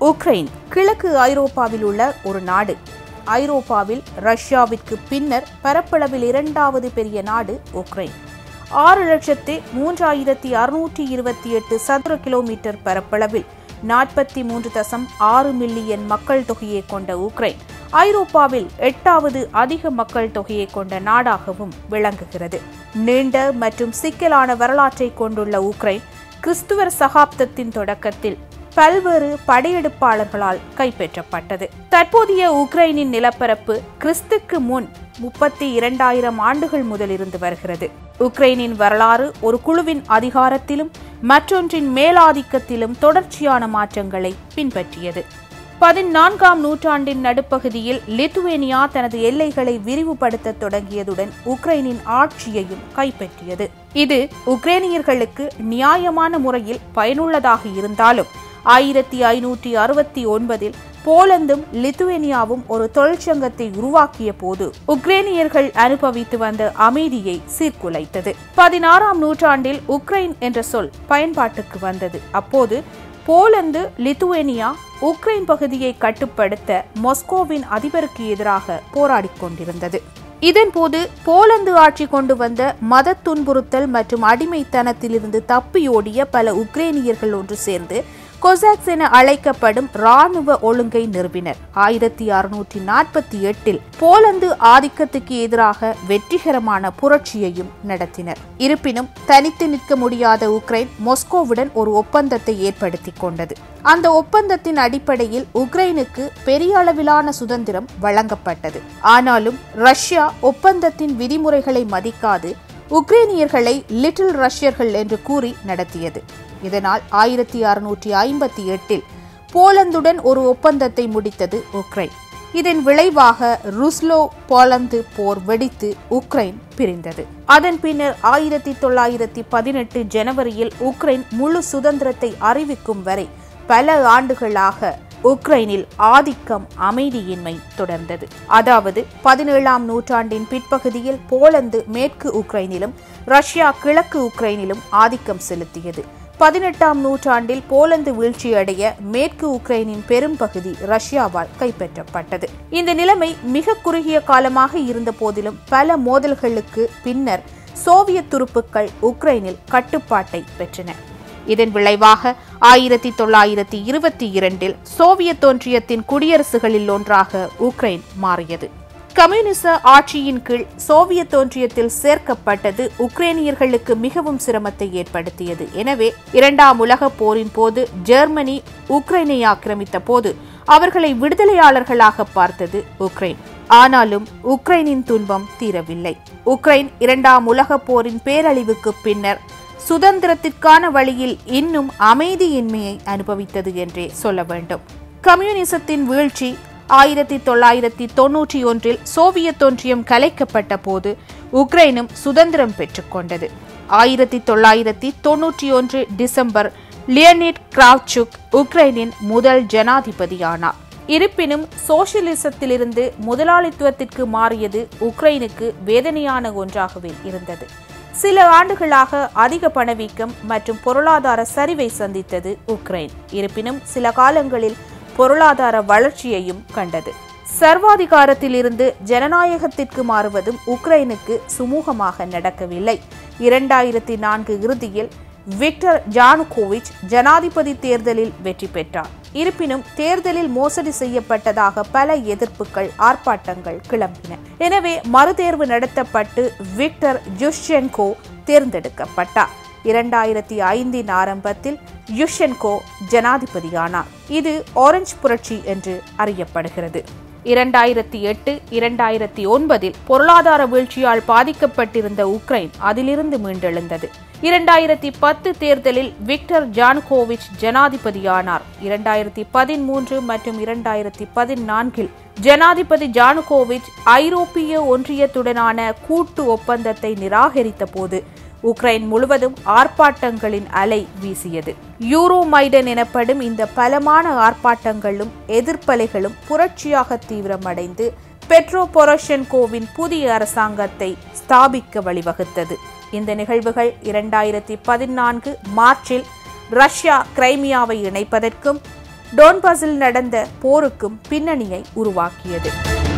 Ukraine கிழக்கு ஐரோப்பாவில் உள்ள ஒரு நாடு ஐரோப்பாவில் ரஷ்யாவிற்கு பின்னர் பரப்பளவில் இரண்டாவது பெரிய நாடு உக்ரைன் ஆறு லட்சத்து மூன்றாயிரத்தி அறுநூற்றி இருபத்தி எட்டு சதுர கிலோமீட்டர் பரப்பளவில் நாற்பத்தி மூன்று தசம் ஆறு மில்லியன் மக்கள் தொகையை கொண்ட உக்ரைன் ஐரோப்பாவில் எட்டாவது அதிக மக்கள் தொகையை கொண்ட நாடாகவும் விளங்குகிறது நீண்ட மற்றும் சிக்கலான வரலாற்றை கொண்டுள்ள உக்ரைன் கிறிஸ்துவர் சகாப்தத்தின் தொடக்கத்தில் பல்வேறு படையெடுப்பாளர்களால் கைப்பற்றப்பட்டது தற்போதைய உக்ரைனின் நிலப்பரப்பு கிறிஸ்துக்கு முன் முப்பத்தி இரண்டாயிரம் ஆண்டுகள் முதல் இருந்து வருகிறது உக்ரைனின் வரலாறு ஒரு குழுவின் அதிகாரத்திலும் மற்றொன்றின் மேலாதிக்கத்திலும் தொடர்ச்சியான மாற்றங்களை பின்பற்றியது பதினான்காம் நூற்றாண்டின் நடுப்பகுதியில் லித்துவேனியா தனது எல்லைகளை விரிவுபடுத்த தொடங்கியதுடன் உக்ரைனின் ஆட்சியையும் கைப்பற்றியது இது உக்ரைனியர்களுக்கு நியாயமான முறையில் பயனுள்ளதாக இருந்தாலும் ஆயிரத்தி ஐநூற்றி அறுபத்தி ஒன்பதில் போலந்தும் லித்துவேனியாவும் ஒரு தொழிற்சங்கத்தை உருவாக்கிய போது உக்ரைனியர்கள் அனுபவித்து வந்த அமைதியை சீர்குலைத்தது பதினாறாம் நூற்றாண்டில் உக்ரைன் என்ற சொல் பயன்பாட்டுக்கு வந்தது அப்போது போலந்து லித்துவேனியா உக்ரைன் பகுதியை கட்டுப்படுத்த மொஸ்கோவின் அதிபருக்கு எதிராக போராடிக் கொண்டிருந்தது இதன்போது போலந்து ஆட்சி கொண்டு வந்த மத துன்புறுத்தல் மற்றும் அடிமைத்தனத்திலிருந்து தப்பியோடிய பல உக்ரைனியர்கள் ஒன்று சேர்ந்து கொசாக்ஸ் என அழைக்கப்படும் ராணுவ ஒழுங்கை நிறுவினர் ஆயிரத்தி அறுநூற்றி நாற்பத்தி எட்டில் போலந்து ஆதிக்கத்துக்கு எதிராக வெற்றிகரமான புரட்சியையும் நடத்தினர் இருப்பினும் தனித்து நிற்க முடியாத உக்ரைன் மொஸ்கோவுடன் ஒரு ஒப்பந்தத்தை ஏற்படுத்தி கொண்டது அந்த ஒப்பந்தத்தின் அடிப்படையில் உக்ரைனுக்கு பெரிய அளவிலான சுதந்திரம் வழங்கப்பட்டது ஆனாலும் ரஷ்யா ஒப்பந்தத்தின் விதிமுறைகளை மதிக்காது உக்ரைனியர்களை லிட்டில் ரஷ்யர்கள் என்று கூறி நடத்தியது இதனால் ஆயிரத்தி அறுநூற்றி ஐம்பத்தி எட்டில் போலந்துடன் ஒரு ஒப்பந்தத்தை முடித்தது உக்ரைன் இதன் விளைவாக ருஸ்லோ போலந்து போர் வெடித்து உக்ரைன் பிரிந்தது அதன் பின்னர் ஆயிரத்தி தொள்ளாயிரத்தி பதினெட்டு ஜனவரியில் உக்ரைன் முழு சுதந்திரத்தை அறிவிக்கும் வரை பல ஆண்டுகளாக உக்ரைனில் ஆதிக்கம் அமைதியின்மை தொடர்ந்தது அதாவது பதினேழாம் நூற்றாண்டின் பிற்பகுதியில் போலந்து மேற்கு உக்ரைனிலும் ரஷ்யா கிழக்கு உக்ரைனிலும் ஆதிக்கம் செலுத்தியது பதினெட்டாம் நூற்றாண்டில் போலந்து வீழ்ச்சியடைய மேற்கு உக்ரைனின் பெரும் பகுதி ரஷ்யாவால் கைப்பற்றப்பட்டது இந்த நிலைமை மிக குறுகிய காலமாக இருந்த போதிலும் பல மோதல்களுக்கு பின்னர் சோவியத் துருப்புக்கள் உக்ரைனில் கட்டுப்பாட்டை பெற்றன இதன் விளைவாக ஆயிரத்தி தொள்ளாயிரத்தி இருபத்தி இரண்டில் சோவியத் ஒன்றியத்தின் குடியரசுகளில் ஒன்றாக உக்ரைன் மாறியது கம்யூனிச ஆட்சியின் கீழ் சோவியத் ஒன்றியத்தில் சேர்க்கப்பட்டது உக்ரைனியர்களுக்கு மிகவும் சிரமத்தை ஏற்படுத்தியது எனவே இரண்டாம் உலகப் போரின் போது ஜெர்மனி உக்ரைனை ஆக்கிரமித்த போது அவர்களை விடுதலையாளர்களாக பார்த்தது உக்ரைன் ஆனாலும் உக்ரைனின் துன்பம் தீரவில்லை உக்ரைன் இரண்டாம் உலகப் போரின் பேரழிவுக்கு பின்னர் சுதந்திரத்திற்கான வழியில் இன்னும் அமைதியின்மையை அனுபவித்தது என்றே சொல்ல வேண்டும் கம்யூனிசத்தின் வீழ்ச்சி ஆயிரத்தி தொள்ளாயிரத்தி தொன்னூற்றி ஒன்றில் சோவியத் ஒன்றியம் கலைக்கப்பட்ட போது உக்ரைனும் சுதந்திரம் பெற்றுக்கொண்டது ஆயிரத்தி தொள்ளாயிரத்தி தொன்னூற்றி ஒன்று டிசம்பர் லியனிட் கிராவ்சுக் உக்ரைனின் முதல் ஜனாதிபதியானார் இருப்பினும் சோசியலிசத்திலிருந்து முதலாளித்துவத்திற்கு மாறியது உக்ரைனுக்கு வேதனையான ஒன்றாகவே இருந்தது சில ஆண்டுகளாக அதிக பணவீக்கம் மற்றும் பொருளாதார சரிவை சந்தித்தது உக்ரைன் இருப்பினும் சில காலங்களில் பொருளாதார வளர்ச்சியையும் கண்டது சர்வாதிகாரத்திலிருந்து ஜனநாயகத்திற்கு மாறுவதும் உக்ரைனுக்கு சுமூகமாக நடக்கவில்லை இரண்டாயிரத்தி நான்கு இறுதியில் விக்டர் ஜானுகோவிச் ஜனாதிபதி தேர்தலில் வெற்றி பெற்றார் இருப்பினும் தேர்தலில் மோசடி செய்யப்பட்டதாக பல எதிர்ப்புகள் ஆர்ப்பாட்டங்கள் கிளம்பின எனவே மறுதேர்வு நடத்தப்பட்டு விக்டர் ஜுஷ்சென்கோ தேர்ந்தெடுக்கப்பட்டார் இரண்டாயிரத்தி ஐந்தின் ஆரம்பத்தில் யுஷென்கோ ஜனாதிபதியானார் இது ஆரஞ்சு புரட்சி என்று அறியப்படுகிறது இரண்டாயிரத்தி எட்டு இரண்டாயிரத்தி ஒன்பதில் பொருளாதார வீழ்ச்சியால் பாதிக்கப்பட்டிருந்த உக்ரைன் அதிலிருந்து மீண்டெழுந்தது இரண்டாயிரத்தி பத்து தேர்தலில் விக்டர் ஜானுகோவிச் ஜனாதிபதியானார் இரண்டாயிரத்தி பதிமூன்று மற்றும் இரண்டாயிரத்தி பதினான்கில் ஜனாதிபதி ஜானுகோவிச் ஐரோப்பிய ஒன்றியத்துடனான கூட்டு ஒப்பந்தத்தை நிராகரித்த போது உக்ரைன் முழுவதும் ஆர்ப்பாட்டங்களின் அலை வீசியது யூரோ மைடன் எனப்படும் இந்த பலமான ஆர்ப்பாட்டங்களும் எதிர்ப்பலைகளும் புரட்சியாக தீவிரமடைந்து பெட்ரோ பொரோஷென்கோவின் புதிய அரசாங்கத்தை ஸ்தாபிக்க வழிவகுத்தது இந்த நிகழ்வுகள் இரண்டாயிரத்தி பதினான்கு மார்ச்சில் ரஷ்யா கிரைமியாவை இணைப்பதற்கும் டோன்பாஸில் நடந்த போருக்கும் பின்னணியை உருவாக்கியது